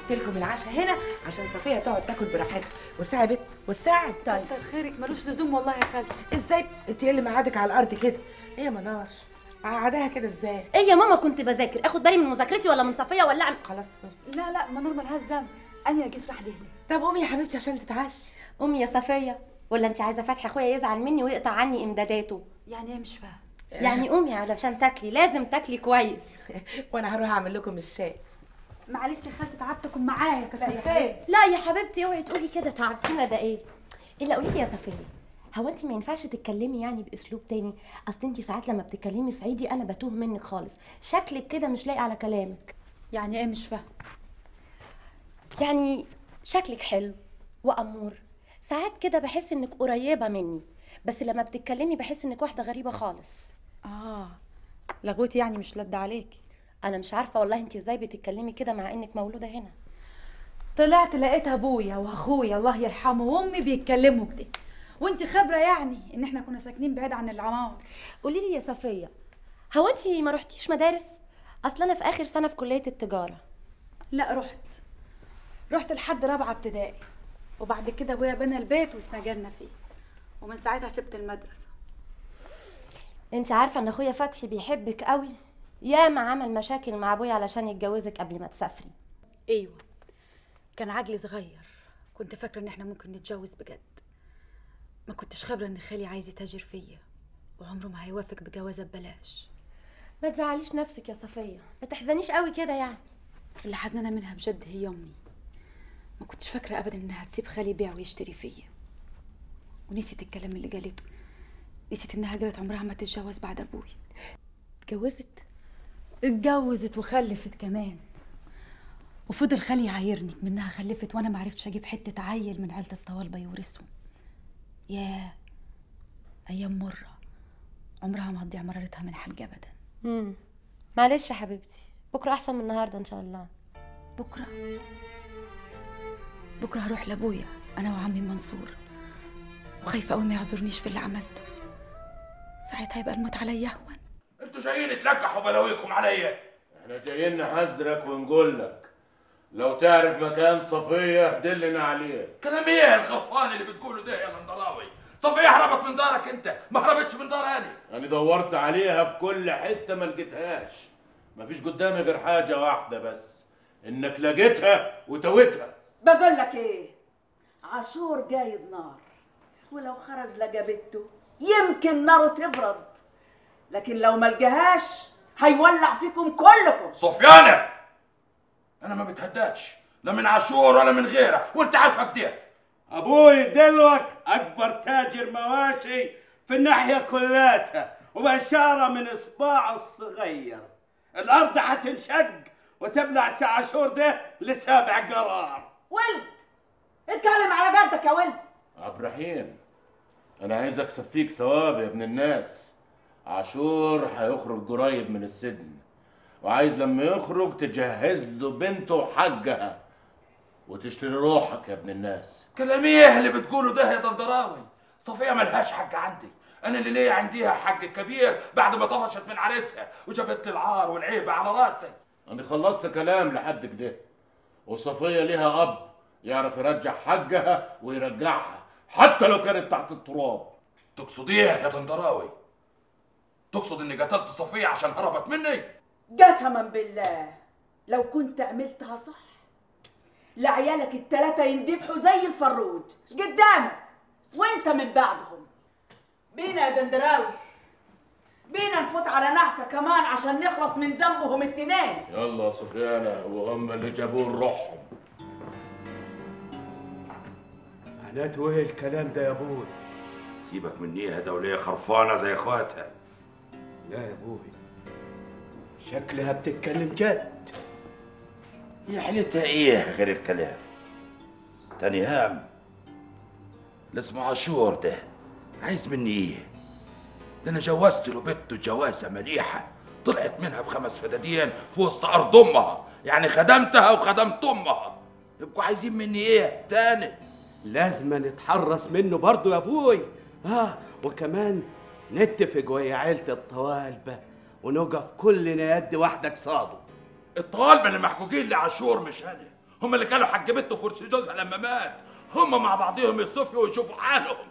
جبت لكم العشاء هنا عشان صفيه تقعد تاكل براحتها والساعه يا بت والساعه طيب كتر خيرك ملوش لزوم والله يا خالتي ازاي انت ايه اللي مقعدك على الارض كده ايه يا منار قعدها كده ازاي ايه يا ماما كنت بذاكر اخد بالي من مذاكرتي ولا من صفيه ولا اعمل خلاص لا لا منور ملهاش ذنب انا جيت راح لهنا طب قومي يا حبيبتي عشان تتعشي امي يا صفيه ولا انت عايزه فتحي اخويا يزعل مني ويقطع عني امداداته يعني ايه مش فاهم يعني قومي علشان تاكلي لازم تاكلي كويس وانا هروح اعمل لكم الشاي معلش يا خالتي تعبتكم معايا كنت فين لا يا حبيبتي اوعي تقولي كده تعبتينا ده ايه الا قولي لي يا صفيه هو انت ما ينفعش تتكلمي يعني باسلوب تاني اصل انت ساعات لما بتتكلمي صعيدي انا بتوه منك خالص شكلك كده مش لايق على كلامك يعني ايه مش فاهم يعني شكلك حلو وامور ساعات كده بحس انك قريبه مني بس لما بتتكلمي بحس انك واحده غريبه خالص اه لغوتي يعني مش لد عليكي انا مش عارفه والله انت ازاي بتتكلمي كده مع انك مولوده هنا طلعت لقيت ابويا واخويا الله يرحمه وامي بيتكلموا كده وانت خبره يعني ان احنا كنا ساكنين بعيد عن العمار قولي لي يا صفيه هو انت ما رحتيش مدارس اصل انا في اخر سنه في كليه التجاره لا رحت رحت لحد رابعه ابتدائي وبعد كده ابويا بنى البيت واتنجلنا فيه ومن ساعتها سبت المدرسه انت عارفه ان اخويا فتحي بيحبك قوي ياما عمل مشاكل مع ابويا علشان يتجوزك قبل ما تسافري ايوه كان عجلي صغير كنت فاكره ان احنا ممكن نتجوز بجد ما كنتش خبره ان خالي عايز يتاجر فيا وعمره ما هيوافق بجوازه ببلاش ما تزعليش نفسك يا صفيه ما تحزنيش قوي كده يعني اللي حزنانه منها بجد هي امي ما كنتش فاكره ابدا انها تسيب خالي يبيع ويشتري فيا ونسيت الكلام اللي قالته نسيت انها قالت عمرها ما تتجوز بعد ابوي اتجوزت اتجوزت وخلفت كمان وفضل خالي يعايرني منها خلفت وانا ما عرفتش اجيب حته عيل من عيله الطوالبه يورثهم ياه ايام مره عمرها ما هتضيع مرارتها من حلقه ابدا امم معلش يا حبيبتي بكره احسن من النهارده ان شاء الله بكره بكره هروح لابويا انا وعمي منصور وخايفه قوي ما يعذرنيش في اللي عملته ساعتها يبقى الموت عليا اهون انتوا جايين تلقحوا بلاويكم عليا احنا جايين نحذرك ونقول لك لو تعرف مكان صفية دلنا عليه كلام ايه الخرفان اللي بتقوله ده يا لندراوي صفية هربت من دارك انت ما هربتش من دار اني انا دورت عليها في كل حتة ما لقيتهاش مفيش قدامي غير حاجة واحدة بس انك لقيتها وتوتها بقول لك ايه عاشور جايد نار ولو خرج لقى بنته يمكن ناره تبرد لكن لو ما لقاهاش هيولع فيكم كلكم صفيانة انا ما بتهداش لا من عاشور ولا من غيره وانت عارفه كده ابوي دلوك اكبر تاجر مواشي في الناحيه كلاتها وبشاره من اصبعه الصغير الارض حتنشق وتبلع سعاشور ده لسابع قرار ولد اتكلم على جدك يا ولد عبد الرحيم انا عايز اكسب فيك ثواب يا ابن الناس عاشور هيخرج قريب من السجن وعايز لما يخرج تجهز له بنته وحجها وتشتري روحك يا ابن الناس كلام ايه اللي بتقوله ده يا دندراوي صفية ملهاش حق عندي انا اللي ليا عنديها حق كبير بعد ما طفشت من عريسها وجابت لي العار والعيبة على راسي انا خلصت كلام لحد كده وصفية ليها اب يعرف يرجع حقها ويرجعها حتى لو كانت تحت التراب تقصد ايه يا دندراوي تقصد اني قتلت صفية عشان هربت مني قسما بالله لو كنت عملتها صح لعيالك التلاتة يندبحوا زي الفروج قدامك وانت من بعدهم بينا يا دندراوي بينا نفوت على نعسة كمان عشان نخلص من ذنبهم التنين يلا يا سفيانة وهم اللي جابون روحهم معناته ايه الكلام ده يا ابوي سيبك من ايه دولية خرفانة زي اخواتها لا يا ابوي شكلها بتتكلم جد يا حلتها ايه غير الكلام تاني هام اللي اسمه عاشور ده عايز مني ايه ده انا جوزت له بنته جوازه مليحه طلعت منها بخمس فدادين في وسط ارض امها يعني خدمتها وخدمت امها يبقوا عايزين مني ايه تاني لازم نتحرص منه برضه يا ابوي اه وكمان نتفق ويا عيلة الطوالبة ونقف كلنا يد واحدة قصاده الطالبه اللي محكوكين لعاشور مش انا هم اللي كانوا حج بنته فرش جوزها لما مات هم مع بعضهم يصطفوا ويشوفوا حالهم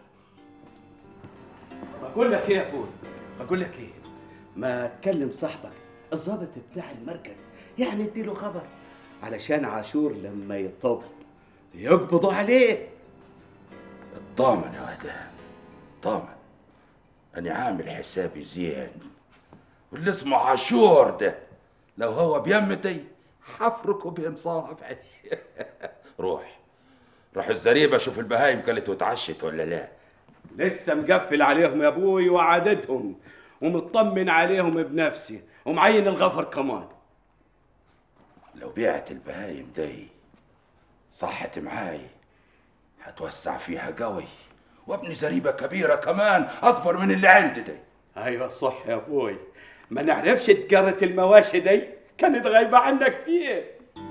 بقول لك ايه يا ابوي بقول لك ايه ما تكلم صاحبك الضابط بتاع المركز يعني اديله خبر علشان عاشور لما يطب يقبضوا عليه اطمن يا ودان اطمن انا عامل حسابي زين واللي اسمه عاشور ده لو هو بيمتي حفركه بين صوابعي روح روح الزريبه شوف البهايم كلت واتعشت ولا لا لسه مقفل عليهم يا ابوي وعددهم ومطمن عليهم بنفسي ومعين الغفر كمان لو بعت البهايم دي صحت معاي هتوسع فيها قوي وابني زريبه كبيره كمان اكبر من اللي عندي دي ايوه صح يا ابوي ما نعرفش تجارة المواشي دي كانت غايبة عنك فيه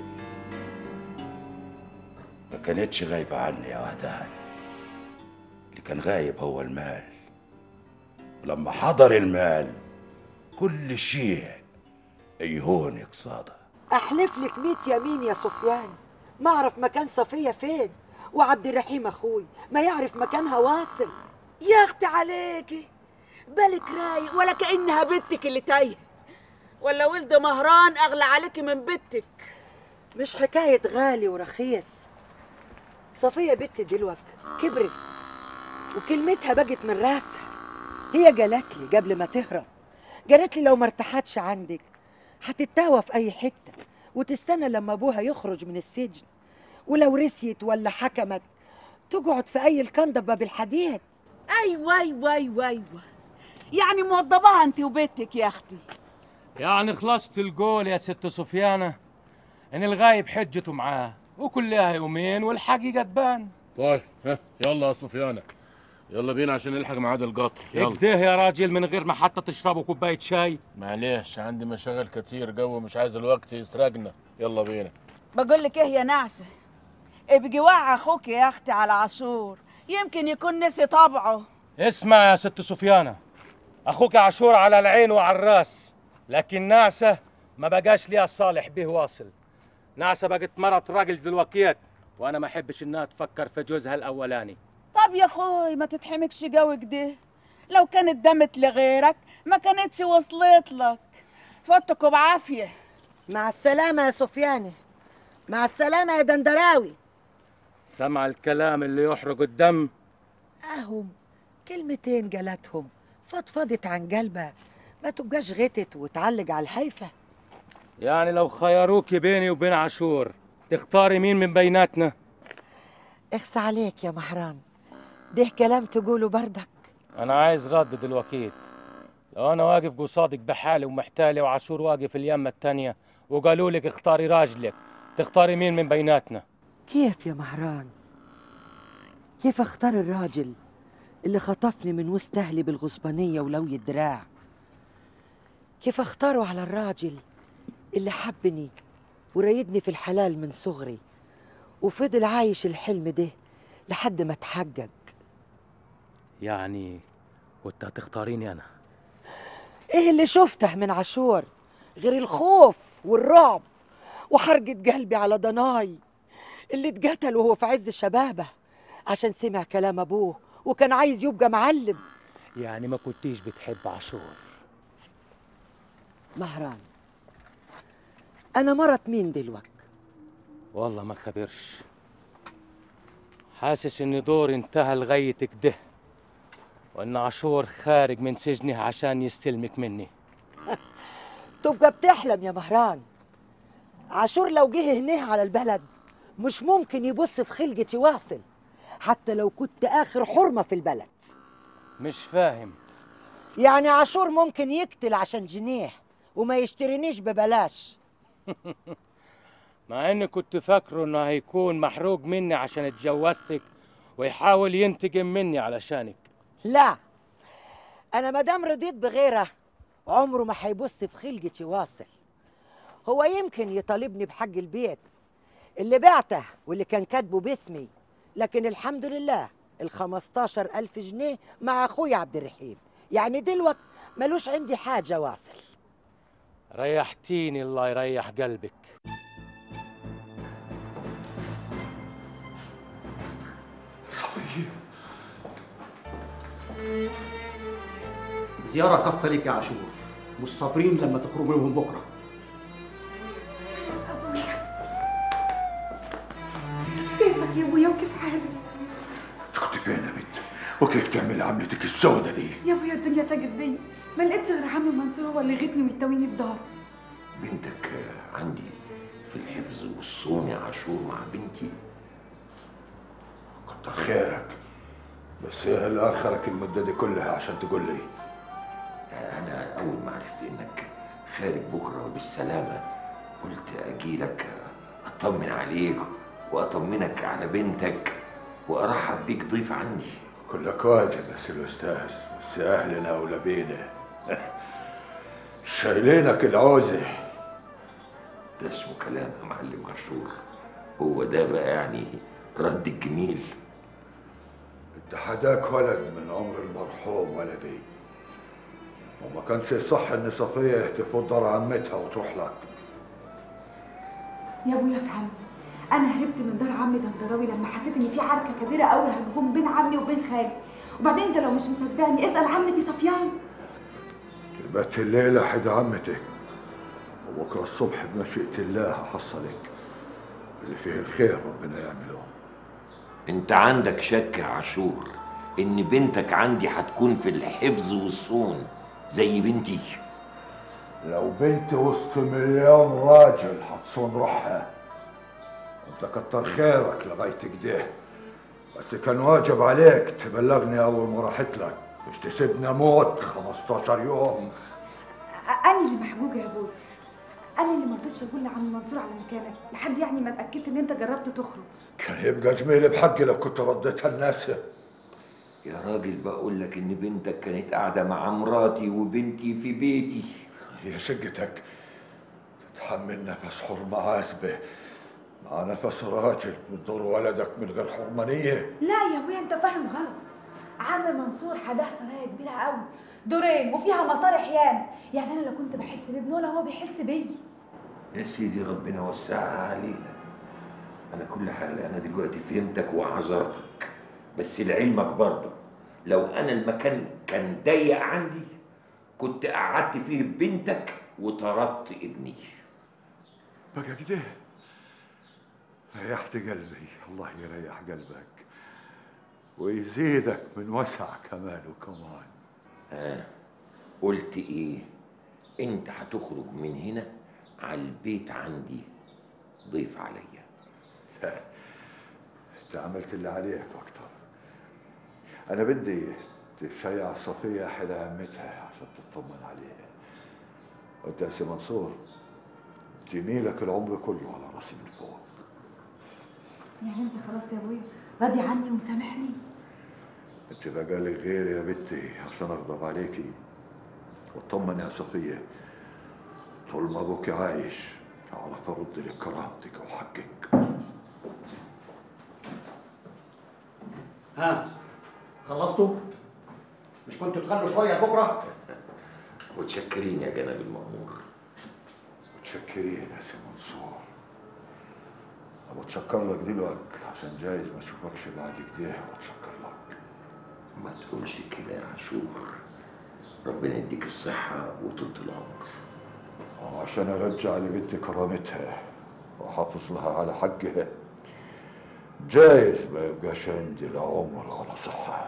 ما كانتش غايبه عني يا ودان اللي كان غايب هو المال ولما حضر المال كل شيء يهون قصاده احلف لك ميت يمين يا سفيان ما اعرف مكان صفيه فين وعبد الرحيم اخوي ما يعرف مكانها واصل يا اختي عليكي بالك رايق ولا كانها بنتك اللي تايه ولا ولد مهران اغلى عليكي من بنتك مش حكايه غالي ورخيص صفيه بنت دلوقتي كبرت وكلمتها بقت من راسها هي جالت لي قبل ما تهرب قالت لي لو ما ارتحتش عندك هتتهوى في اي حته وتستنى لما ابوها يخرج من السجن ولو رسيت ولا حكمت تقعد في اي الكنده باب الحديد ايوه ايوه ايوه ايوه يعني موضباها انت وبنتك يا اختي يعني خلصت القول يا ست سفيانة ان الغايب حجته معاه وكلها يومين والحقيقة تبان طيب ها يلا يا سفيانة يلا بينا عشان نلحق ميعاد القطر يلا اكده يا راجل من غير ما حتى تشربوا كوباية شاي معلش عندي مشاغل كتير جو مش عايز الوقت يسرقنا يلا بينا بقول لك ايه يا نعسه ابقي وعي اخوك يا اختي على عاشور يمكن يكون نسي طبعه اسمع يا ست سفيانة اخوك عاشور على العين وعلى الراس لكن نعسة ما بقاش ليها صالح به واصل نعسة بقت مرت راجل دلوقتيات وانا ما احبش انها تفكر في جوزها الاولاني طب يا اخوي ما تتحمكش جوك ده لو كانت دمت لغيرك ما كانتش وصلت لك فوتكوا بعافيه مع السلامه يا سفيانه مع السلامه يا دندراوي سمع الكلام اللي يحرق الدم اهم كلمتين جالتهم فضفضت عن قلبها ما تبقاش غتت وتعلق على الهيفه يعني لو خيروك بيني وبين عاشور تختاري مين من بيناتنا اخس عليك يا مهران ده كلام تقوله بردك انا عايز رد دلوقتي لو انا واقف قصادك بحالي ومحتالي وعاشور واقف اليمة التانية وقالوا لك اختاري راجلك تختاري مين من بيناتنا كيف يا مهران كيف اختار الراجل اللي خطفني من وسط اهلي بالغصبانيه ولوي الدراع كيف اختاره على الراجل اللي حبني ورايدني في الحلال من صغري وفضل عايش الحلم ده لحد ما اتحقق يعني كنت هتختاريني انا ايه اللي شفته من عاشور غير الخوف والرعب وحرقة قلبي على ضناي اللي اتقتل وهو في عز شبابه عشان سمع كلام ابوه وكان عايز يبقى معلم يعني ما كنتيش بتحب عاشور مهران انا مرت مين دلوقتي والله ما خبرش حاسس ان دور انتهى لغايتك ده وان عاشور خارج من سجنه عشان يستلمك مني تبقى بتحلم يا مهران عاشور لو جه هنا على البلد مش ممكن يبص في خلقتي واصل حتى لو كنت اخر حرمه في البلد مش فاهم يعني عاشور ممكن يقتل عشان جنيه وما يشترينيش ببلاش مع اني كنت فاكره انه هيكون محروق مني عشان اتجوزتك ويحاول ينتقم مني علشانك لا انا مادام رضيت بغيره عمره ما هيبص في خلقتي واصل هو يمكن يطالبني بحق البيت اللي بعته واللي كان كاتبه باسمي لكن الحمد لله ال 15 ألف جنيه مع أخويا عبد الرحيم يعني دلوقت ملوش عندي حاجة واصل ريحتيني الله يريح قلبك زيارة خاصة ليك يا عاشور مش صابرين لما تخرجوا لهم بكرة كيفك يا ابويا وكيف حالك؟ كنت فين يا بنت وكيف تعمل عملتك السودة دي يا ابويا الدنيا تاجت بيا ما لقيتش غير عمي منصور هو اللي غيتني ويتويني في داره بنتك عندي في الحفظ والصون يا عاشور مع بنتي كتر خيرك بس ايه اللي اخرك المدة دي كلها عشان تقول لي انا اول ما عرفت انك خارج بكره بالسلامه قلت اجي لك اطمن عليك واطمنك على بنتك وارحب بيك ضيف عندي كلك واجب يا سي الاستاذ بس اهلنا اولى بينا شايلينك العوزه ده اسمه كلام يا معلم عاشور هو ده بقى يعني رد الجميل انت حداك ولد من عمر المرحوم ولدي وما كانش صح ان صفيه تفوت دار عمتها وتروح لك يا ابويا افهم انا هربت من دار عمي دندراوي لما حسيت ان في عركه كبيره قوي هتقوم بين عمي وبين خالي وبعدين انت لو مش مصدقني اسال عمتي صفيان بات الليله حد عمتك وبكره الصبح بمشيئه الله هحصلك اللي فيه الخير ربنا يعمله انت عندك شك يا عاشور ان بنتك عندي هتكون في الحفظ والصون زي بنتي لو بنت وسط مليون راجل هتصون روحها انت كتر خيرك لغايه كده بس كان واجب عليك تبلغني اول ما راحت لك مش تسيبني اموت 15 يوم أ- انا اللي محجوجه يا ابويا انا اللي ما رضيتش اقول لعم منصور على مكانك لحد يعني ما اتاكدت ان انت جربت تخرج كان يبقى جميل بحقي لو كنت رديتها الناس يا راجل بقول لك ان بنتك كانت قاعده مع مراتي وبنتي في بيتي هي شقتك تتحمل نفس حرمة عازبة مع نفس راجل من دور ولدك من غير حرمانية لا يا ابويا انت فاهم غلط عم منصور حداه سرايا كبيره قوي دورين وفيها مطارح ياما يعني انا لو كنت بحس بابنه ولا هو بيحس بيا يا سيدي ربنا وسعها علينا انا كل حاجه انا دلوقتي فهمتك وعذرتك بس لعلمك برضه لو انا المكان كان ضيق عندي كنت قعدت فيه بنتك وطردت ابني بقى كده ريحت قلبي الله يريح قلبك ويزيدك من وسع كماله كمان ها قلت ايه انت هتخرج من هنا على البيت عندي ضيف عليا لا انت عملت اللي عليك واكتر انا بدي تشيع صفية حدا عمتها عشان تطمن عليها وانت يا سي منصور جميلك العمر كله على راسي من فوق يعني انت خلاص يا ابويا راضي عني ومسامحني انت بقى لي غير يا بنتي عشان اغضب عليكي واطمن يا صفية طول ما ابوك عايش اعرف ارد لك كرامتك وحقك ها خلصتوا؟ مش كنتوا تخلوا شوية بكرة؟ متشكرين يا جناب المأمور متشكرين يا سي منصور أنا بتشكر لك دلوقتي عشان جايز ما اشوفكش بعد كده واتشكر لك ما تقولش كده يا عاشور ربنا يديك الصحة وطولة العمر وعشان ارجع لبنتي كرامتها واحافظ لها على حقها جايز ما يبقاش عندي لا عمر ولا صحة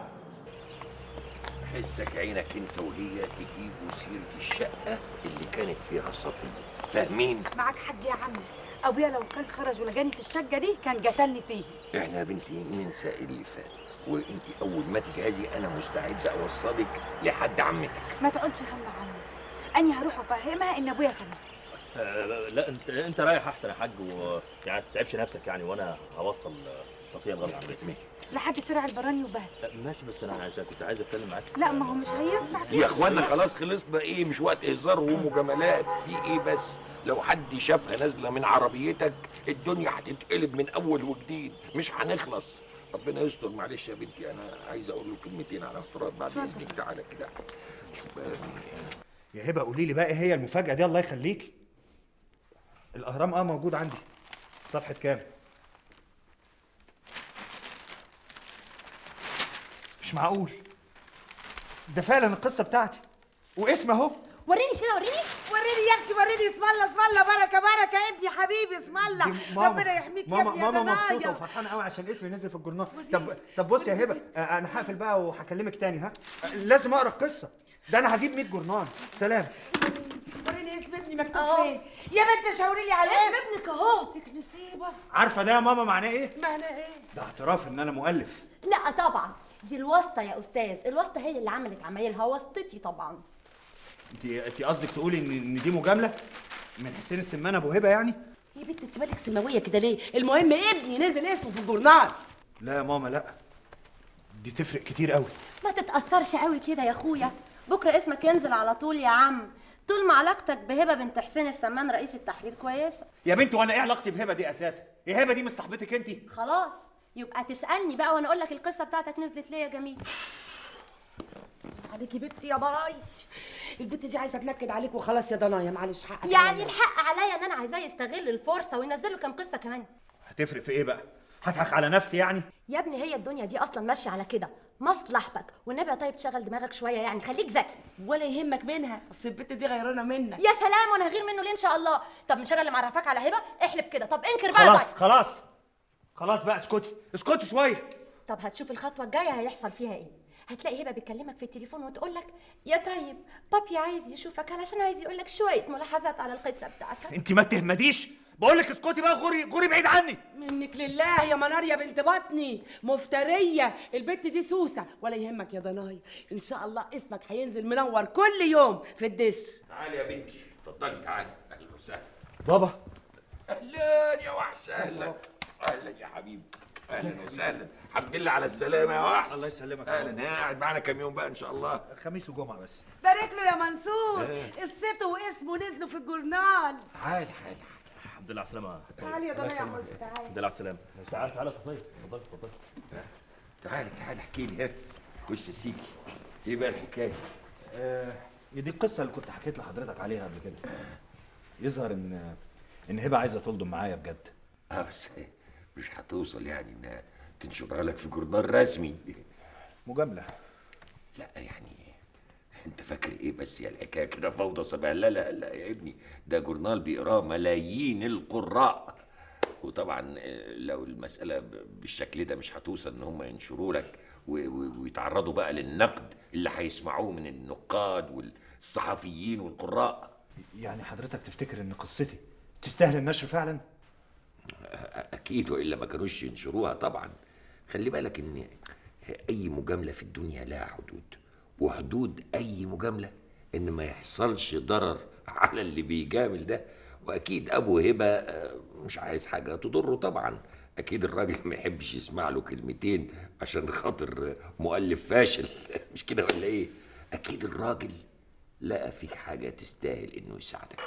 حسك عينك انت وهي تجيبوا سيرة الشقة اللي كانت فيها صفية فاهمين؟ معاك حق يا عمي ابويا لو كان خرج ولقاني في الشقه دي كان قتلني فيه احنا يا بنتي ننسى اللي فات وانت اول ما تجهزي انا مستعد اوصلك لحد عمتك ما تقولش هلا عمي اني هروح افهمها ان ابويا سامح آه، لا انت انت رايح احسن يا حاج ويعني ما تتعبش نفسك يعني وانا هوصل صفيه لغايه عمتي لحد الشارع البراني وبس ماشي بس انا عشان كنت عايز اتكلم معاك لا ما هو مش هينفع كده يا اخوانا خلاص خلصنا ايه مش وقت هزار ومجاملات في ايه بس لو حد شافها نازله من عربيتك الدنيا هتتقلب من اول وجديد مش هنخلص ربنا يستر معلش يا بنتي انا عايز اقول له كلمتين على انفراد بعد اذنك تعالى كده شوف بقى يا هبة قولي لي بقى ايه هي المفاجأة دي الله يخليكي الأهرام اه موجود عندي صفحة كام؟ مش معقول ده فعلا القصه بتاعتي واسم اهو وريني كده وريني وريني يا اختي وريني اسم الله اسم الله بركه بركه يا ابني حبيبي اسم الله ربنا يحميك يا ماما ابني يا ماما مبسوطه دنايا وفرحانه قوي عشان اسمي نزل في الجورنال طب طب بص يا هبه آه، انا هقفل بقى وهكلمك تاني ها آه، لازم اقرا القصه ده انا هجيب 100 جورنال سلام وريني اسم ابني مكتوب فين يا بنت شاوري لي على اسم اسم ابنك اهو ديك مصيبه عارفه ده يا ماما معناه ايه معناه ايه ده اعتراف ان انا مؤلف لا طبعا دي الواسطه يا استاذ الواسطه هي اللي عملت عمايلها واسطتي طبعا انت انت قصدك تقولي ان ان دي مجامله من حسين السمانه ابو هبه يعني يا بنت انت مالك سماويه كده ليه المهم ابني نزل اسمه في الجورنال لا يا ماما لا دي تفرق كتير قوي ما تتاثرش قوي كده يا اخويا بكره اسمك ينزل على طول يا عم طول ما علاقتك بهبه بنت حسين السمان رئيس التحرير كويسه يا بنت وانا ايه علاقتي بهبه دي اساسا ايه هبه دي مش صاحبتك انت خلاص يبقى تسالني بقى وانا اقول لك القصه بتاعتك نزلت ليه يا جميل عليكي بنتي يا باي البنت دي عايزه تنكد عليك وخلاص يا ضنايا معلش حقك يعني عليا. الحق عليا ان انا عايزاه يستغل الفرصه وينزل له كام قصه كمان هتفرق في ايه بقى هضحك على نفسي يعني يا ابني هي الدنيا دي اصلا ماشيه على كده مصلحتك والنبي يا طيب تشغل دماغك شويه يعني خليك ذكي ولا يهمك منها اصل البنت دي غيرانه منك يا سلام وانا هغير منه ليه ان شاء الله طب مش انا اللي معرفاك على هبه احلف كده طب انكر بقى يا خلاص طيب خلاص خلاص بقى اسكتي اسكتي شويه طب هتشوف الخطوه الجايه هيحصل فيها ايه هتلاقي هبه بتكلمك في التليفون وتقول لك يا طيب بابي عايز يشوفك علشان عايز يقول لك شويه ملاحظات على القصه بتاعتك انت ما تهمديش بقول لك اسكتي بقى غوري غوري بعيد عني منك لله يا منار يا بنت بطني مفتريه البنت دي سوسه ولا يهمك يا ضنايا ان شاء الله اسمك هينزل منور كل يوم في الدش تعالي يا بنتي اتفضلي تعالي اهلا وسهلا بابا اهلا يا وحش اهلا اهلا يا حبيبي اهلا وسهلا الحمد لله على السلامه يا وحش الله يسلمك يا اهلا قاعد معانا كام يوم بقى ان شاء الله خميس وجمعه بس بارك له يا منصور إيه. قصته واسمه نزلوا في الجورنال تعالي تعالي الحمد لله على السلامه تعالي يا ضنايا يا حبيبتي تعالي الحمد لله على السلامه ساعات تعالى يا صفيه اتفضلي اتفضلي تعالي تعالي احكي لي هات خش يا سيدي ايه بقى الحكايه آه دي القصه اللي كنت حكيت لحضرتك عليها قبل كده يظهر ان ان هبه عايزه تلضم معايا بجد اه بس مش هتوصل يعني انها تنشرها لك في جورنال رسمي مجامله لا يعني انت فاكر ايه بس يا الحكايه كده فوضى صباح لا لا لا يا ابني ده جورنال بيقراه ملايين القراء وطبعا آه، لو المساله ب- بالشكل ده مش هتوصل ان هم ينشروا لك و- و- ويتعرضوا بقى للنقد اللي هيسمعوه من النقاد والصحفيين والقراء يعني حضرتك تفتكر ان قصتي تستاهل النشر فعلا اكيد والا ما كانوش ينشروها طبعا خلي بالك ان اي مجامله في الدنيا لها حدود وحدود اي مجامله ان ما يحصلش ضرر على اللي بيجامل ده واكيد ابو هبه آه، مش عايز حاجه تضره طبعا اكيد الراجل ما يحبش يسمع له كلمتين عشان خاطر آه، مؤلف فاشل مش كده ولا ايه اكيد الراجل لقى فيك حاجه تستاهل انه يساعدك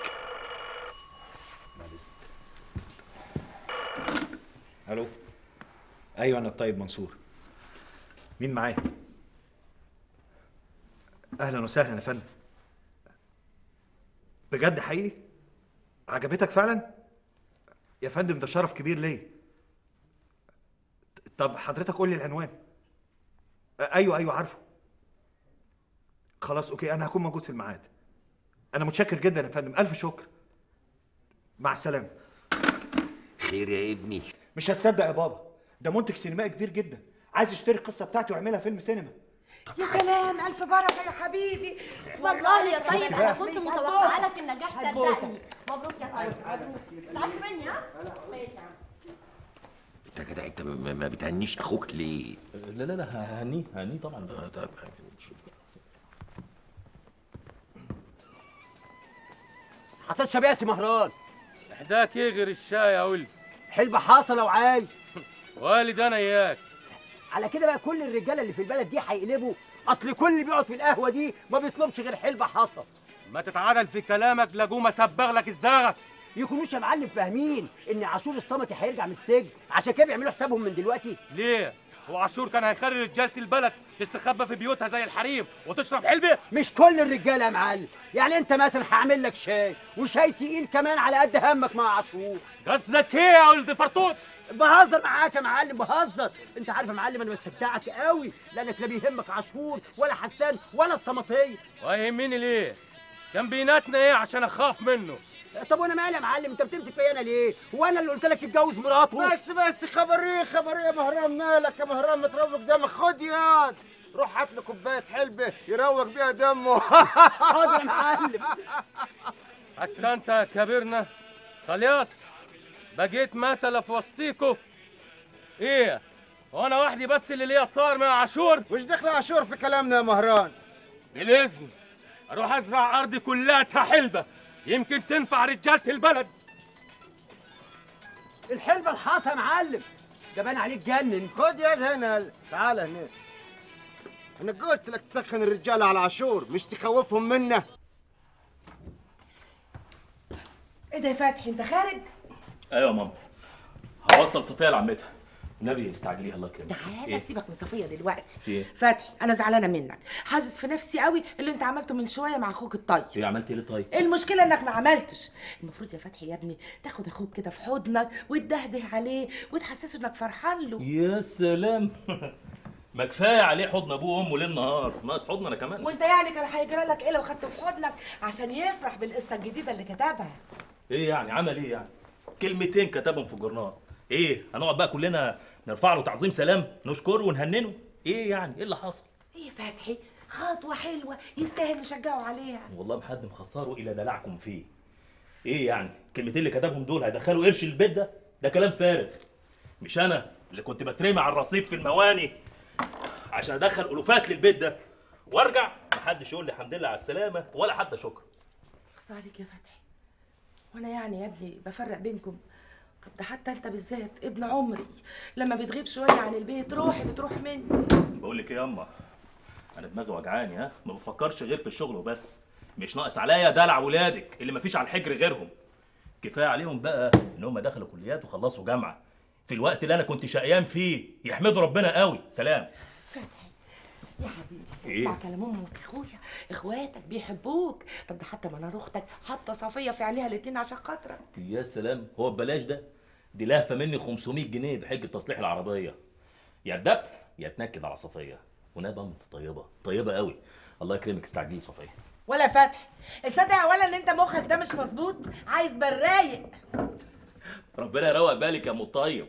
الو ايوه انا الطيب منصور مين معايا اهلا وسهلا يا فندم بجد حقيقي عجبتك فعلا يا فندم ده شرف كبير ليا طب حضرتك قول لي العنوان أ- ايوه ايوه عارفه خلاص اوكي انا هكون موجود في الميعاد انا متشكر جدا يا فندم الف شكر مع السلامه خير يا ابني مش هتصدق يا بابا ده منتج سينمائي كبير جدا عايز يشتري القصه بتاعتي ويعملها فيلم سينما يا سلام الف بركه يا حبيبي والله يا شفتي طيب بقى؟ انا كنت متوقعه لك النجاح هتبوسك. صدقني مبروك يا طيب مبروك ما تزعلش مني ها ماشي يا عم انت يا جدع انت ما ما بتهنيش اخوك ليه؟ لا لا لا هنيه هنيه طبعا طب هتشرب ايه يا سي مهران؟ احداك ايه غير الشاي يا ولد حلبة حاصة لو عايز والد انا اياك على كده بقى كل الرجاله اللي في البلد دي هيقلبوا اصل كل اللي بيقعد في القهوه دي ما بيطلبش غير حلبة حصى ما تتعادل في كلامك لاجوم اسبغ لك صداغك يكونوش يا معلم فاهمين ان عاشور الصمتي هيرجع من السجن عشان كده بيعملوا حسابهم من دلوقتي ليه هو عاشور كان هيخلي رجاله البلد تستخبى في بيوتها زي الحريم وتشرب حلبه مش كل الرجاله يا معلم يعني انت مثلا هعمل لك شاي وشاي تقيل كمان على قد همك مع عاشور قصدك ايه يا ولد فرطوس بهزر معاك يا معلم بهزر انت عارف يا معلم انا بستبدعك قوي لانك لا بيهمك عاشور ولا حسان ولا الصمطيه ويهمني ليه كان بيناتنا ايه عشان اخاف منه طب وانا مالي يا معلم انت بتمسك فيا انا ليه هو انا اللي قلت لك اتجوز مراته بس بس خبر ايه خبر ايه يا مهران مالك يا مهران متروق دمك خد ياض روح هات له كوبايه حلبه يروق بيها دمه حاضر يا معلم حتى انت يا كبيرنا خلاص بقيت ماتلة في وسطيكوا ايه وانا وحدي بس اللي ليا طار مع عاشور مش داخل عاشور في كلامنا يا مهران بالاذن اروح ازرع ارضي كلها حلبه يمكن تنفع رجاله البلد الحلبه الحاصه يا معلم ده بان عليك جنن خد يد هنا تعال هنا انا قلت لك تسخن الرجاله على عاشور مش تخوفهم منا ايه ده يا فتحي انت خارج ايوه يا ماما هوصل صفيه لعمتها النبي استعجليها الله يكرمك تعالى سيبك من صفيه دلوقتي في ايه؟ فتحي انا زعلانه منك حاسس في نفسي قوي اللي انت عملته من شويه مع اخوك الطيب ايه عملت ايه ليه طيب؟ المشكله انك ما عملتش المفروض يا فتحي يا ابني تاخد اخوك كده في حضنك وتدهده عليه وتحسسه انك فرحان له يا سلام ما كفايه عليه حضن ابوه وامه ليل نهار ناقص حضن انا كمان وانت يعني كان هيجرى لك ايه لو خدته في حضنك عشان يفرح بالقصه الجديده اللي كتبها ايه يعني عمل ايه يعني كلمتين كتبهم في الجورنال ايه هنقعد بقى كلنا نرفع له تعظيم سلام نشكره ونهننه ايه يعني ايه اللي حصل ايه يا فتحي خطوه حلوه يستاهل نشجعه عليها والله ما حد مخسره الا دلعكم فيه ايه يعني الكلمتين اللي كتبهم دول هيدخلوا قرش البيت ده ده كلام فارغ مش انا اللي كنت بترمي على الرصيف في المواني عشان ادخل الوفات للبيت ده وارجع محدش يقول لي الحمد لله على السلامه ولا حتى شكر اخص عليك يا فتحي وانا يعني يا ابني بفرق بينكم طب ده حتى انت بالذات ابن عمري لما بتغيب شويه عن البيت روحي بتروح مني بقول لك ايه يا اما انا دماغي وجعاني ها ما بفكرش غير في الشغل وبس مش ناقص عليا دلع ولادك اللي مفيش على الحجر غيرهم كفايه عليهم بقى ان هم دخلوا كليات وخلصوا جامعه في الوقت اللي انا كنت شقيان فيه يحمدوا ربنا قوي سلام فتحي يا حبيبي إيه؟ اسمع كلام امك اخويا اخواتك بيحبوك طب ده حتى منار اختك حاطه صفيه في عينيها الاتنين عشان خاطرك يا سلام هو ببلاش ده دي لهفه مني 500 جنيه بحجه تصليح العربيه يا الدفع يا تنكد على صفيه ونبقى انت طيبه طيبه قوي الله يكرمك استعجلي صفيه ولا فتحي تصدق يا ولا ان انت مخك ده مش مظبوط عايز برايق ربنا يروق بالك يا ام الطيب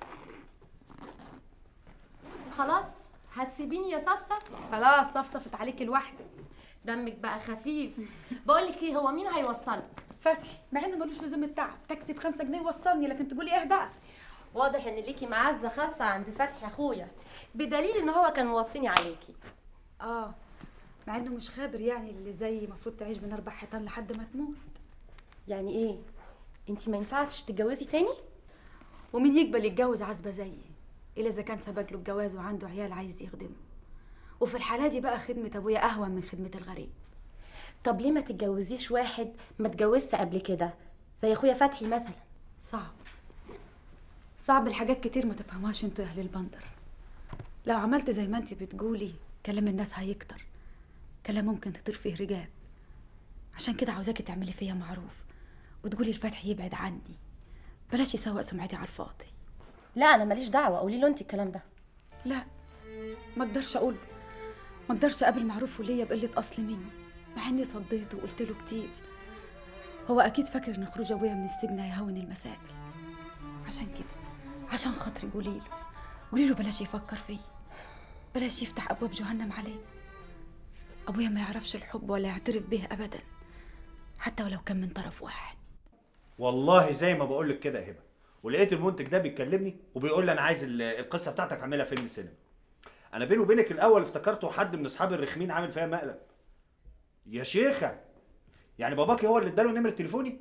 خلاص هتسيبيني يا صفصف خلاص صفصفت عليكي لوحدك دمك بقى خفيف بقول لك ايه هو مين هيوصلك فتحي مع انه ملوش لزوم التعب تاكسي بخمسة جنيه وصلني لكن تقولي ايه بقى واضح ان ليكي معزه خاصه عند فتحي اخويا بدليل ان هو كان موصيني عليكي اه مع انه مش خابر يعني اللي زي المفروض تعيش بين اربع حيطان لحد ما تموت يعني ايه انت ما ينفعش تتجوزي تاني ومين يقبل يتجوز عزبه زيي الا اذا كان سبق له الجواز وعنده عيال عايز يخدمه وفي الحاله دي بقى خدمه ابويا اهون من خدمه الغريب طب ليه ما تتجوزيش واحد ما اتجوزت قبل كده زي اخويا فتحي مثلا صعب صعب الحاجات كتير ما تفهمهاش انتوا يا اهل البندر لو عملت زي ما انت بتقولي كلام الناس هيكتر كلام ممكن تطير فيه رجال عشان كده عاوزاكي تعملي فيا معروف وتقولي الفتح يبعد عني بلاش يسوق سمعتي على الفاضي لا انا ماليش دعوه قولي له انت الكلام ده لا ما اقدرش اقول ما اقدرش اقابل معروف وليا بقله اصل مني مع اني صديته وقلت له كتير هو اكيد فاكر ان خروج ابويا من السجن هيهون المسائل عشان كده عشان خاطري قولي له قولي له بلاش يفكر فيا بلاش يفتح ابواب جهنم عليه ابويا ما يعرفش الحب ولا يعترف به ابدا حتى ولو كان من طرف واحد والله زي ما بقول لك كده يا هبه ولقيت المنتج ده بيكلمني وبيقول لي انا عايز ال- القصه بتاعتك اعملها فيلم سينما انا بيني وبينك الاول افتكرته حد من اصحاب الرخمين عامل فيها مقلب يا شيخه يعني باباكي هو اللي اداله نمره تليفوني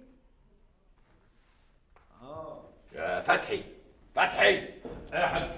يا فتحي فتحي ايه يا حاج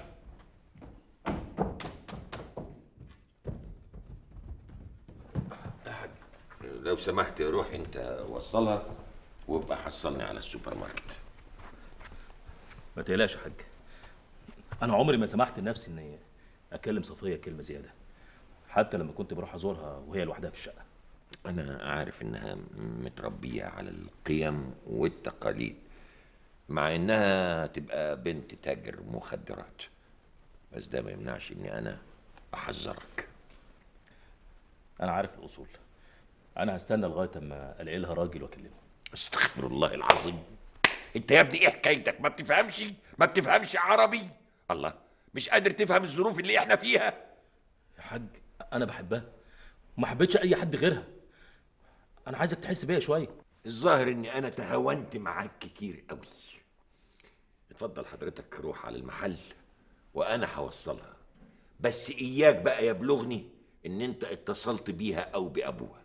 لو سمحت روح انت وصلها وابقى حصلني على السوبر ماركت ما تقلقش يا حاج انا عمري ما سمحت لنفسي ان اكلم صفيه كلمه زياده حتى لما كنت بروح ازورها وهي لوحدها في الشقه انا عارف انها متربيه على القيم والتقاليد مع انها تبقى بنت تاجر مخدرات بس ده ما يمنعش اني انا احذرك انا عارف الاصول انا هستنى لغايه اما الاقي لها راجل واكلمه استغفر الله العظيم انت يا ابني ايه حكايتك ما بتفهمش ما بتفهمش عربي الله مش قادر تفهم الظروف اللي احنا فيها يا حاج انا بحبها وما حبيتش اي حد غيرها انا عايزك تحس بيا شويه الظاهر اني انا تهاونت معاك كتير قوي اتفضل حضرتك روح على المحل وانا هوصلها بس اياك بقى يبلغني ان انت اتصلت بيها او بابوها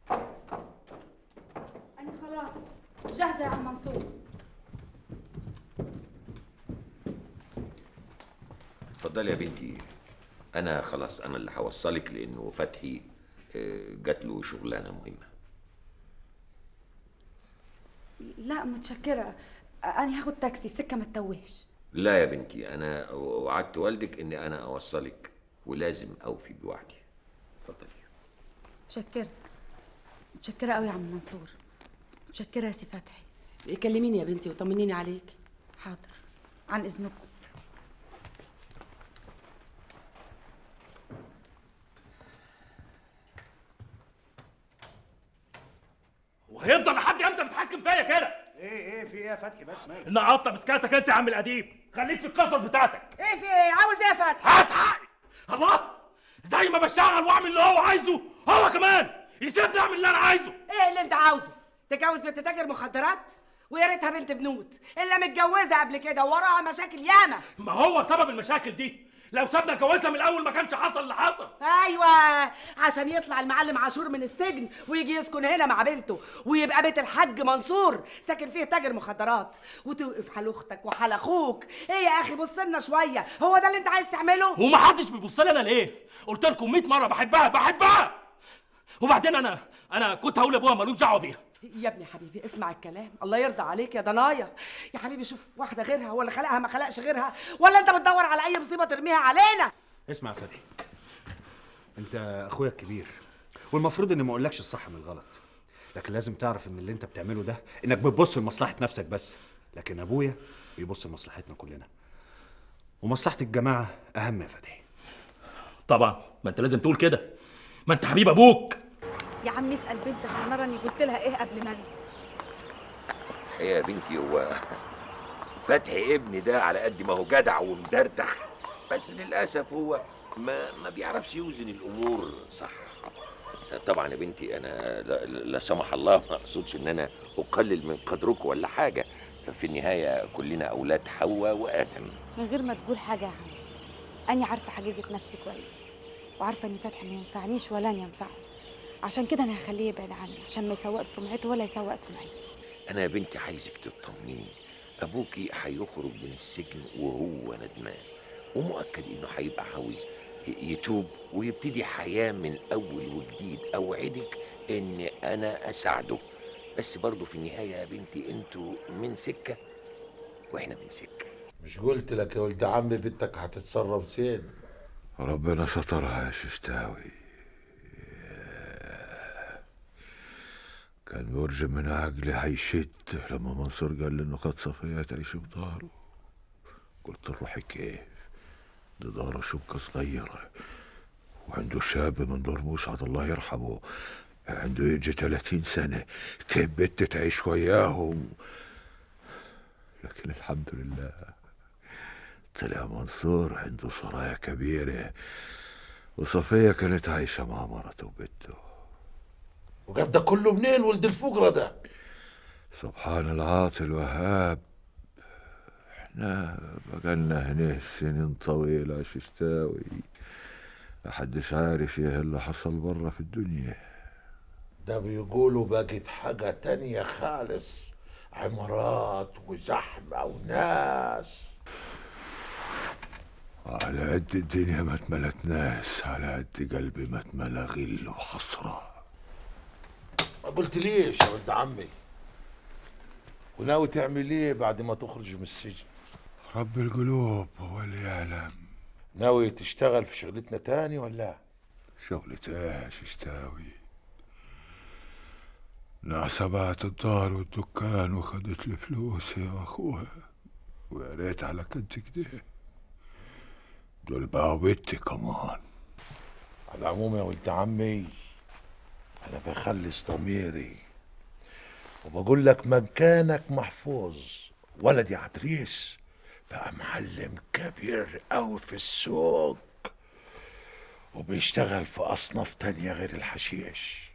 انا خلاص جاهزه يا عم منصور اتفضل يا بنتي انا خلاص انا اللي هوصلك لانه فتحي آه، جات له شغلانه مهمه لا متشكره انا هاخد تاكسي السكه ما تتوهش لا يا بنتي انا وعدت والدك اني انا اوصلك ولازم اوفي بوعدي اتفضلي متشكره متشكره قوي يا عم منصور متشكره يا سي فتحي كلميني يا بنتي وطمنيني عليك حاضر عن اذنكم وهيفضل لحد امتى متحكم فيا كده ايه ايه في ايه يا فتحي بس مالك ان اقطع مسكاتك انت يا عم القديم خليك في القصص بتاعتك ايه في ايه عاوز ايه يا فتحي هصحى الله زي ما بشتغل واعمل اللي هو عايزه هو كمان يسيبني اعمل اللي انا عايزه ايه اللي انت عاوزه تتجوز بنت تاجر مخدرات ويا ريتها بنت بنوت الا متجوزه قبل كده ووراها مشاكل ياما ما هو سبب المشاكل دي لو سابنا اتجوزها من الاول ما كانش حصل اللي حصل ايوه عشان يطلع المعلم عاشور من السجن ويجي يسكن هنا مع بنته ويبقى بيت الحاج منصور ساكن فيه تاجر مخدرات وتوقف حال اختك وحال اخوك ايه يا اخي بص لنا شويه هو ده اللي انت عايز تعمله وما حدش بيبص لي انا ليه قلت لكم 100 مره بحبها بحبها وبعدين انا انا كنت هقول لابوها ملوش دعوه بيها يا ابني حبيبي اسمع الكلام الله يرضى عليك يا ضنايا يا حبيبي شوف واحده غيرها هو اللي خلقها ما خلقش غيرها ولا انت بتدور على اي مصيبه ترميها علينا اسمع يا فتحي انت اخويا الكبير والمفروض اني ما اقولكش الصح من الغلط لكن لازم تعرف ان اللي انت بتعمله ده انك بتبص لمصلحه نفسك بس لكن ابويا بيبص لمصلحتنا كلنا ومصلحه الجماعه اهم يا فتحي طبعا ما انت لازم تقول كده ما انت حبيب ابوك يا عم اسال بنت هنرى اني قلت لها ايه قبل ما انزل يا بنتي هو فتحي ابني ده على قد ما هو جدع ومدردح بس للاسف هو ما ما بيعرفش يوزن الامور صح طبعا يا بنتي انا لا, لا سمح الله ما اقصدش ان انا اقلل من قدركم ولا حاجه في النهايه كلنا اولاد حواء وادم من غير ما تقول حاجه يا عم انا عارفه حقيقه نفسي كويس وعارفه ان فتحي ما ينفعنيش ولن ينفعه عشان كده انا هخليه يبعد عني عشان ما يسوقش سمعته ولا يسوق سمعتي انا يا بنتي عايزك تطمني ابوكي هيخرج من السجن وهو ندمان ومؤكد انه هيبقى عاوز ي- يتوب ويبتدي حياه من اول وجديد اوعدك ان انا اساعده بس برضه في النهايه يا بنتي انتوا من سكه واحنا من سكه مش قلت لك يا ولد عمي بنتك هتتصرف زين ربنا سترها يا ششتاوي كان برج من عقلي هيشد لما منصور قال لي انه خد صفية تعيش بظهره قلت روحي كيف ده ظهره شقة صغيرة وعنده شاب من دور مسعد الله يرحمه عنده يجي 30 سنة كيف بنت تعيش وياهم لكن الحمد لله طلع منصور عنده سرايا كبيرة وصفية كانت عايشة مع مرته وبنته وجاب ده كله منين ولد الفقرة ده سبحان العاطي الوهاب احنا بقالنا هنا سنين طويلة يا ششتاوي محدش عارف ايه اللي حصل برا في الدنيا ده بيقولوا بقت حاجة تانية خالص عمارات وزحمة وناس على قد الدنيا ما اتملت ناس على قد قلبي ما اتملى غل وحسرة ما قلت ليش يا ولد عمي وناوي تعمل ايه بعد ما تخرج من السجن رب القلوب هو اللي يعلم ناوي تشتغل في شغلتنا تاني ولا شغلة ايه يا ششتاوي نعسة باعت الدار والدكان وخدت لي فلوسي يا اخوها ويا ريت على قد كده دول باعوا بيتي كمان على العموم يا ولد عمي انا بخلص ضميري وبقول لك مكانك محفوظ ولدي عدريس بقى معلم كبير قوي في السوق وبيشتغل في اصناف تانية غير الحشيش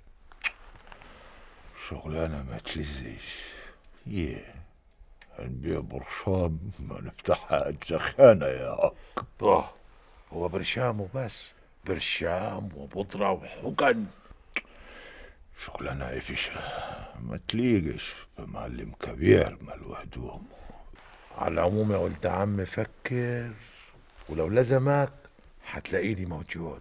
شغلانة ما تلزش يه هنبيع برشام ما نفتحها الزخانة يا أك اه هو برشام وبس برشام وبودرة وحقن شغلانة عفشة ما تليقش بمعلم كبير مال هدوم على العموم يا ولد عم فكر ولو لزمك هتلاقيني موجود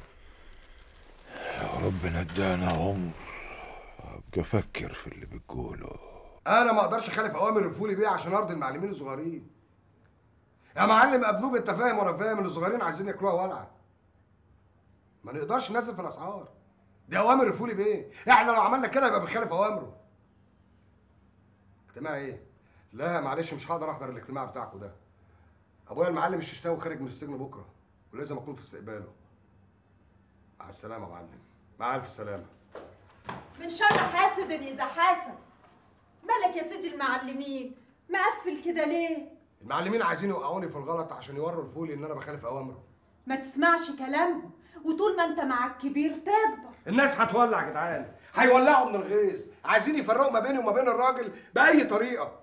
لو ربنا ادانا عمر ابقى افكر في اللي بتقوله انا ما اقدرش اخالف اوامر الفولي بيه عشان ارضي المعلمين الصغيرين يا معلم ابنوب انت فاهم وانا فاهم ان الصغيرين عايزين ياكلوها ولعه ما نقدرش ننزل في الاسعار دي اوامر الفولي بيه احنا لو عملنا كده يبقى بنخالف اوامره اجتماع ايه لا معلش مش هقدر احضر الاجتماع بتاعكم ده ابويا المعلم الششتاوي خارج من السجن بكره ولازم اكون في استقباله مع السلامه يا معلم مع الف سلامه من شر حاسد إذا حاسد مالك يا سيدي المعلمين مقفل كده ليه المعلمين عايزين يوقعوني في الغلط عشان يوروا الفولي ان انا بخالف اوامره ما تسمعش كلامهم وطول ما انت مع الكبير تكبر الناس هتولع يا جدعان هيولعوا من الغيظ عايزين يفرقوا ما بيني وما بين الراجل باي طريقه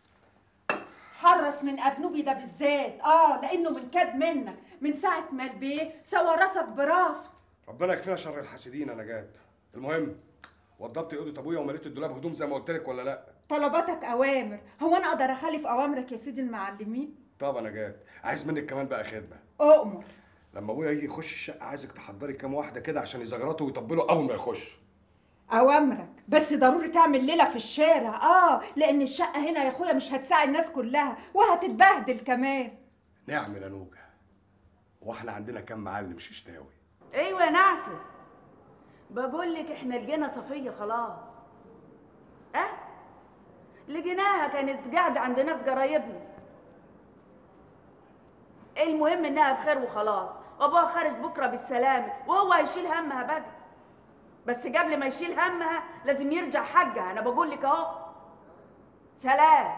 حرص من ابنوبي ده بالذات اه لانه من كاد منك من ساعه ما البيه سوى راسك براسه ربنا يكفينا شر الحاسدين يا نجاة المهم وضبت اوضه ابويا ومليت الدولاب هدوم زي ما قلت لك ولا لا طلباتك اوامر هو انا اقدر اخالف اوامرك يا سيدي المعلمين طب يا نجاة عايز منك كمان بقى خدمه اؤمر لما ابويا يجي يخش الشقه عايزك تحضري كام واحده كده عشان يزغرطوا ويطبلوا اول ما يخش اوامرك بس ضروري تعمل ليله في الشارع اه لان الشقه هنا يا اخويا مش هتساعد الناس كلها وهتتبهدل كمان نعم يا نوجه هو احنا عندنا كام معلم ششتاوي ايوه يا نعسه بقول لك احنا لقينا صفيه خلاص اه لقيناها كانت قاعده عند ناس قرايبنا المهم انها بخير وخلاص وابوها خارج بكره بالسلامه وهو هيشيل همها بقى بس قبل ما يشيل همها لازم يرجع حقها انا بقول لك اهو سلام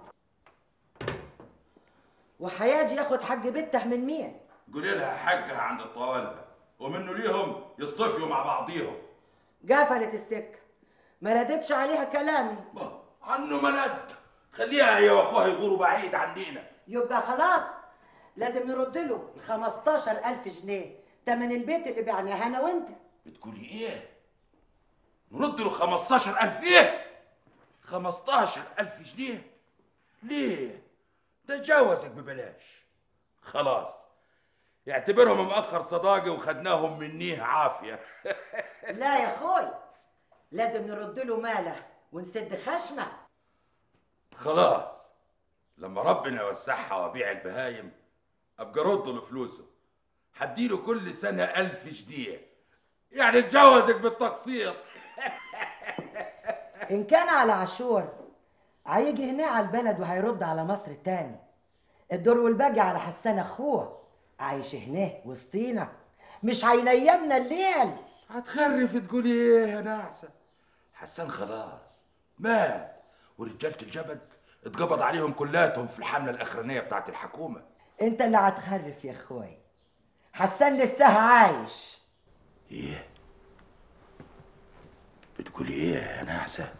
وحياجي ياخد حق بنته من مين قولي لها حقها عند الطوالبة ومنه ليهم يصطفيوا مع بعضيهم قفلت السكه ما ردتش عليها كلامي عنه ملد خليها هي واخوها يغوروا بعيد عنينا يبقى خلاص لازم نرد له ال 15000 جنيه تمن البيت اللي بعناه انا وانت بتقولي ايه نرد له 15000 ايه 15000 جنيه ليه ده جوزك ببلاش خلاص يعتبرهم مأخر صداقة وخدناهم منيه عافية لا يا اخوي لازم نرد له ماله ونسد خشمه خلاص لما ربنا يوسعها وابيع البهايم ابقى ارد له فلوسه هديله كل سنة ألف جنيه يعني اتجوزك بالتقسيط ان كان على عاشور هيجي هنا على البلد وهيرد على مصر تاني الدور والباقي على حسان اخوه عايش هنا وسطينا مش هينيمنا الليل هتخرف تقولي ايه يا نعسة حسان خلاص مات ورجالة الجبل اتقبض عليهم كلاتهم في الحملة الأخرانية بتاعت الحكومة انت اللي هتخرف يا اخوي حسان لسه عايش ايه بتقولي ايه يا نعسة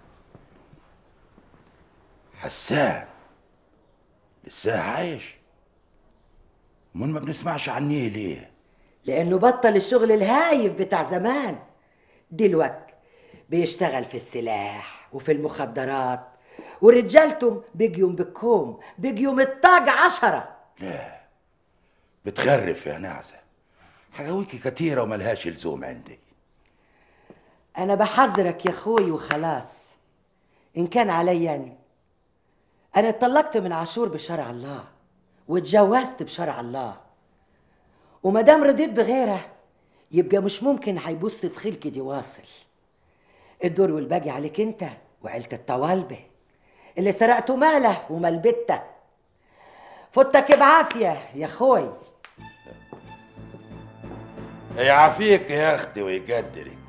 حسان لسه عايش امال ما بنسمعش عنيه ليه لانه بطل الشغل الهايف بتاع زمان دلوقتي بيشتغل في السلاح وفي المخدرات ورجالته بيجيهم بالكوم بيجيهم الطاج عشرة لا بتخرف يا نعسة حكاويكي كتيرة وملهاش لزوم عندي انا بحذرك يا اخوي وخلاص ان كان عليا انا انا اتطلقت من عاشور بشرع الله واتجوزت بشرع الله وما دام رضيت بغيرها يبقى مش ممكن هيبص في خلقي دي واصل الدور والباقي عليك انت وعيلة الطوالبة اللي سرقتوا ماله ومال بته فوتك بعافية يا خوي يعافيك يا اختي ويقدرك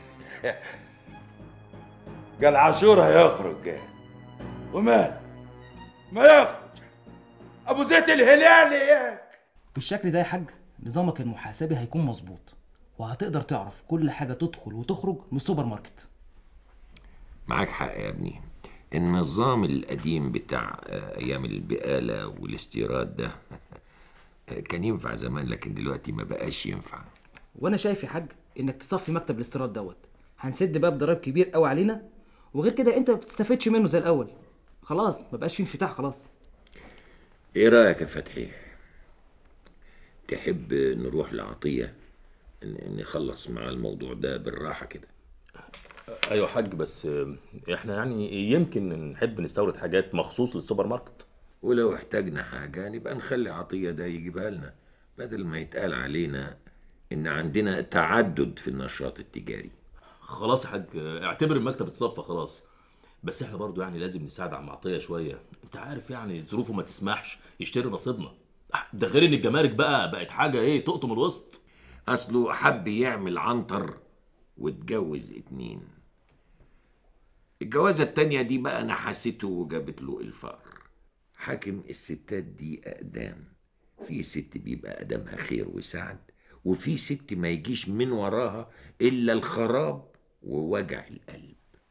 قال عاشور هيخرج ومال ما يخرج ابو زيت الهلالي يا بالشكل ده يا حاج نظامك المحاسبي هيكون مظبوط وهتقدر تعرف كل حاجة تدخل وتخرج من السوبر ماركت معاك حق يا ابني النظام القديم بتاع آه، ايام البقاله والاستيراد ده كان ينفع زمان لكن دلوقتي ما بقاش ينفع وانا شايف يا حاج انك تصفي مكتب الاستيراد دوت هنسد باب ضرايب كبير قوي علينا وغير كده انت ما بتستفدش منه زي الاول خلاص ما بقاش فيه انفتاح خلاص ايه رايك يا فتحي تحب نروح لعطيه ن- نخلص مع الموضوع ده بالراحه كده ايوه حاج بس احنا يعني يمكن نحب نستورد حاجات مخصوص للسوبر ماركت ولو احتاجنا حاجه نبقى نخلي عطيه ده يجيبها لنا بدل ما يتقال علينا ان عندنا تعدد في النشاط التجاري خلاص يا حاج اعتبر المكتب اتصفى خلاص بس احنا برضو يعني لازم نساعد عم عطيه شويه انت عارف يعني ظروفه ما تسمحش يشتري نصيبنا ده غير ان الجمارك بقى بقت حاجه ايه تقطم الوسط اصله حب يعمل عنتر واتجوز اتنين الجوازة التانية دي بقى نحسته وجابت له الفقر حاكم الستات دي أقدام في ست بيبقى قدامها خير وسعد وفي ست ما يجيش من وراها إلا الخراب ووجع القلب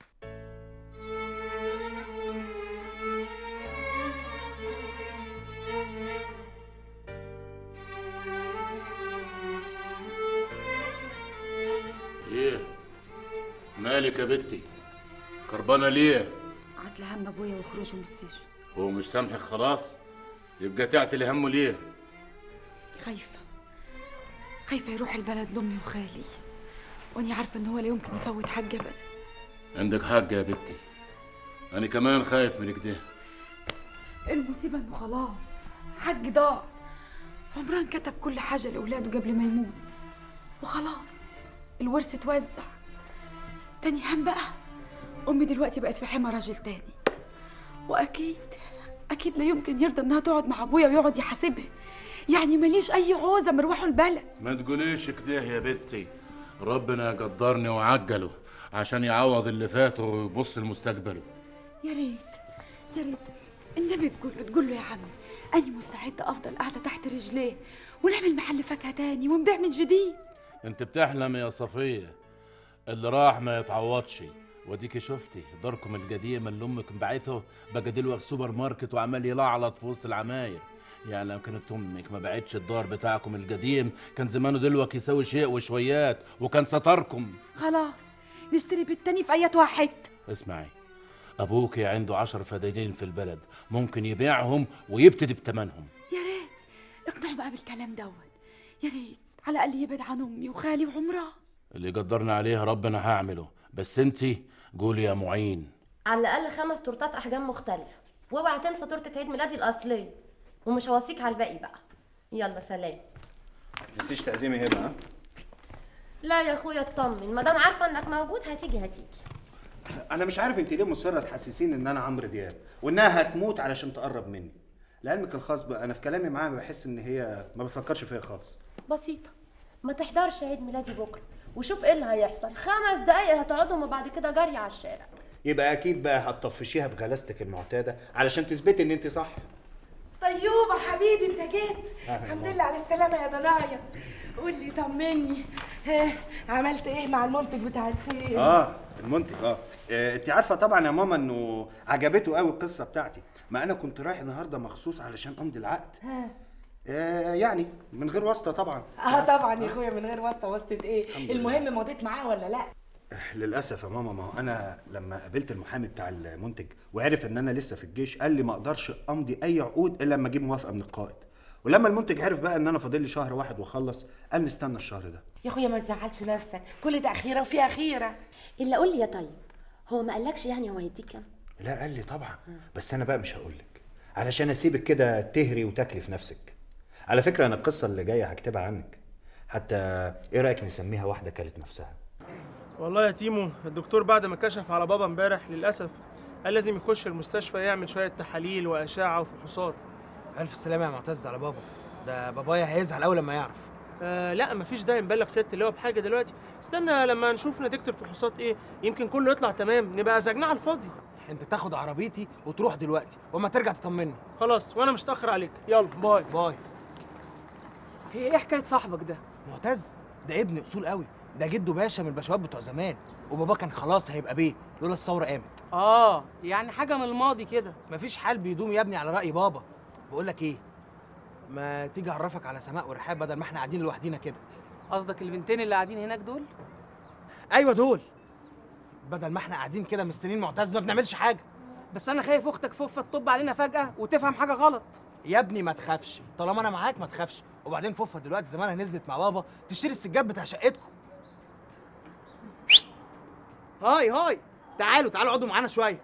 ايه مالك يا بنتي كربانه ليه عتل هم ابويا وخروجه من السجن هو مش سامحك خلاص يبقى تعتلي همه ليه خايفة خايفة يروح البلد لأمي وخالي وأني عارفة إن هو لا يمكن يفوت حاجة أبدا عندك حق يا بنتي انا كمان خايف من كده المصيبة إنه خلاص حج ضاع عمران كتب كل حاجة لأولاده قبل ما يموت وخلاص الورث اتوزع تاني هم بقى أمي دلوقتي بقت في حمى راجل تاني وأكيد أكيد لا يمكن يرضى إنها تقعد مع أبويا ويقعد يحاسبها يعني ماليش أي عوزة مروحوا البلد ما تقوليش كده يا بنتي ربنا قدرني وعجله عشان يعوض اللي فات ويبص لمستقبله يا ريت يا ريت النبي تقول له تقول له يا عمي أنا مستعدة أفضل قاعدة تحت رجليه ونعمل محل فاكهة تاني ونبيع من جديد انت بتحلم يا صفية اللي راح ما يتعوضش وديكي شفتي داركم القديم اللي امك بعته بقى دلوقتي سوبر ماركت وعمال يلعلط في وسط العماير يعني لو كانت امك ما بعتش الدار بتاعكم القديم كان زمانه دلوقتي يساوي شيء وشويات وكان ستركم خلاص نشتري بيت تاني في أي واحد اسمعي ابوك عنده عشر فدانين في البلد ممكن يبيعهم ويبتدي بتمنهم يا ريت اقنعوا بقى بالكلام دوت يا ريت على الأقل يبعد عن أمي وخالي وعمران اللي قدرنا عليه ربنا هعمله بس انتي قولي يا معين على الاقل خمس تورتات احجام مختلفه واوعى تنسى تورته عيد ميلادي الاصليه ومش هوصيك على الباقي بقى يلا سلام ما تنسيش تعزمي هبه ها لا يا اخويا اطمن ما دام عارفه انك موجود هتيجي هتيجي انا مش عارف انت ليه مصره تحسسيني ان انا عمرو دياب وانها هتموت علشان تقرب مني لعلمك الخاص بقى انا في كلامي معاها بحس ان هي ما بتفكرش فيا خالص بسيطه ما تحضرش عيد ميلادي بكره وشوف ايه اللي هيحصل خمس دقايق هتقعدهم وبعد كده جري على الشارع يبقى اكيد بقى هتطفشيها بغلاستك المعتاده علشان تثبتي ان انت صح طيوبة حبيبي انت جيت أهلا الحمد والله. لله على السلامة يا ضنايا قول لي طمني ها عملت ايه مع المنتج بتاع الفيلم؟ اه المنتج اه آه، انت عارفه طبعا يا ماما انه عجبته قوي القصه بتاعتي ما انا كنت رايح النهارده مخصوص علشان امضي العقد ها آه يعني من غير واسطه طبعا اه طبعا يا اخويا من غير واسطة واسطة ايه؟ الحمد المهم مضيت معاه ولا لا؟ للاسف يا ماما ما هو انا لما قابلت المحامي بتاع المنتج وعرف ان انا لسه في الجيش قال لي ما اقدرش امضي اي عقود الا لما اجيب موافقه من القائد ولما المنتج عرف بقى ان انا فاضل لي شهر واحد واخلص قال نستنى الشهر ده يا اخويا ما تزعلش نفسك كل تأخيرة وفيها خيرة الا قول لي يا طيب هو ما قالكش يعني هو هيديك كام لا قال لي طبعا بس انا بقى مش هقول لك علشان اسيبك كده تهري وتاكلي في نفسك على فكره انا القصه اللي جايه هكتبها عنك حتى ايه رايك نسميها واحده كلت نفسها والله يا تيمو الدكتور بعد ما كشف على بابا امبارح للاسف قال لازم يخش المستشفى يعمل شويه تحاليل واشعه وفحوصات الف سلامه يا معتز على بابا ده بابايا هيزعل اول لما يعرف آه لا مفيش داعي نبلغ سياده اللواء بحاجه دلوقتي استنى لما نشوف نتيجه الفحوصات ايه يمكن كله يطلع تمام نبقى ازعجناه على الفاضي انت تاخد عربيتي وتروح دلوقتي وما ترجع تطمني خلاص وانا مش متاخر عليك يلا باي باي هي ايه حكايه صاحبك ده معتز ده ابن اصول قوي ده جده باشا من الباشوات بتوع زمان وبابا كان خلاص هيبقى بيه لولا الثوره قامت اه يعني حاجه من الماضي كده مفيش حال بيدوم يا ابني على راي بابا بقول لك ايه ما تيجي اعرفك على سماء ورحاب بدل ما احنا قاعدين لوحدينا كده قصدك البنتين اللي قاعدين هناك دول ايوه دول بدل ما احنا قاعدين كده مستنيين معتز ما بنعملش حاجه بس انا خايف اختك فوفه تطب علينا فجاه وتفهم حاجه غلط يا ابني ما تخافش طالما انا معاك ما تخافش وبعدين فوفا دلوقتي زمانها نزلت مع بابا تشتري السجاد بتاع شقتكم هاي هاي تعالوا تعالوا اقعدوا معانا شويه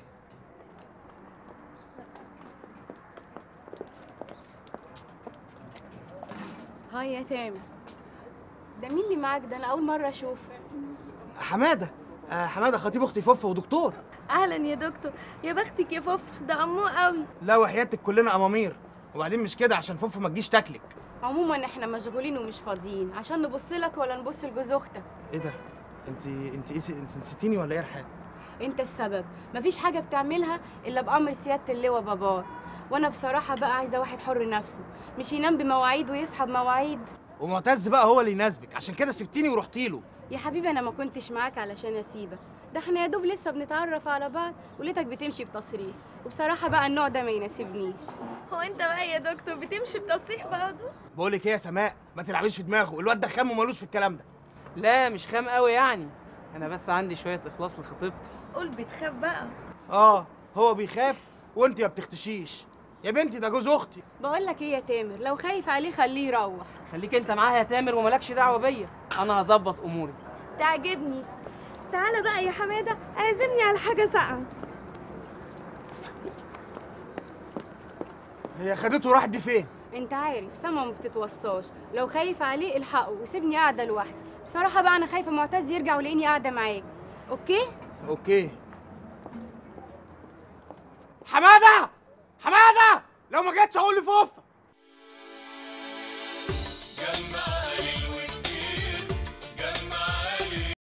هاي يا تامر ده مين اللي معاك ده انا اول مره اشوفه حماده آه حماده خطيب اختي فوفا ودكتور اهلا يا دكتور يا بختك يا فوفا ده امو قوي لا وحياتك كلنا امامير وبعدين مش كده عشان فوفا ما تجيش تاكلك عموما احنا مشغولين ومش فاضيين عشان نبص لك ولا نبص لجوز اختك ايه ده انت انت ايه انت نسيتيني ولا ايه يا رحاب انت السبب مفيش حاجه بتعملها الا بامر سياده اللواء باباك وانا بصراحه بقى عايزه واحد حر نفسه مش ينام بمواعيد ويصحى بمواعيد ومعتز بقى هو اللي يناسبك عشان كده سبتيني ورحتي له يا حبيبي انا ما كنتش معاك علشان اسيبك ده احنا يا دوب لسه بنتعرف على بعض وليتك بتمشي بتصريح وبصراحه بقى النوع ده ما يناسبنيش هو انت بقى يا دكتور بتمشي بتصريح برضه بقول لك ايه يا سماء ما تلعبيش في دماغه الواد ده خام ومالوش في الكلام ده لا مش خام قوي يعني انا بس عندي شويه اخلاص لخطيبتي قول بتخاف بقى اه هو بيخاف وانت ما بتختشيش يا بنتي ده جوز اختي بقول لك ايه يا تامر لو خايف عليه خليه يروح خليك انت معاها يا تامر ومالكش دعوه بيا انا هظبط اموري تعجبني تعالى بقى يا حماده اعزمني على حاجه ساقعه هي خدته وراحت بيه فين انت عارف سما ما بتتوصاش لو خايف عليه الحقه وسيبني قاعده لوحدي بصراحه بقى انا خايفه معتز يرجع ويلاقيني قاعده معاك اوكي اوكي حماده حماده لو ما جاتش هقول لفوفا